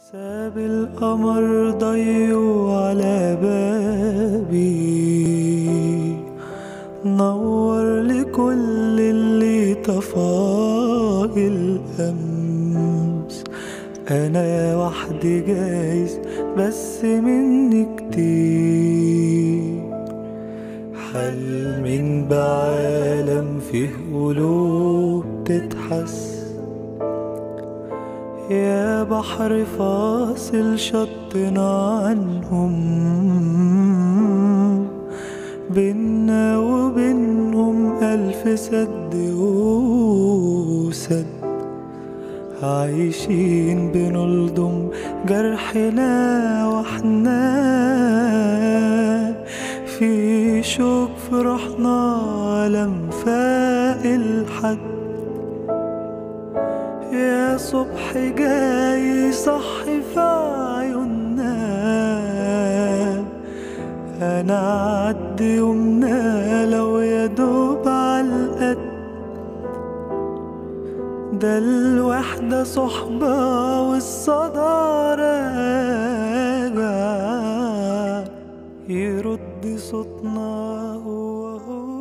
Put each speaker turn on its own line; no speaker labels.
ساب القمر ضيو على بابي نور لكل اللي طفاه الأمس أنا وحدي جايز بس مني كتير حلم بعالم فيه قلوب تتحس يا بحر فاصل شطنا عنهم بينا وبينهم ألف سد وسد عايشين بنلضم جرحنا واحنا في شوك فرحنا لم فاق الحد يا صبح جاي صحي في عيوننا انا عد يومنا لو يا دوب عالقد ده الوحدة صحبة والصدى راجع يرد صوتنا هو هو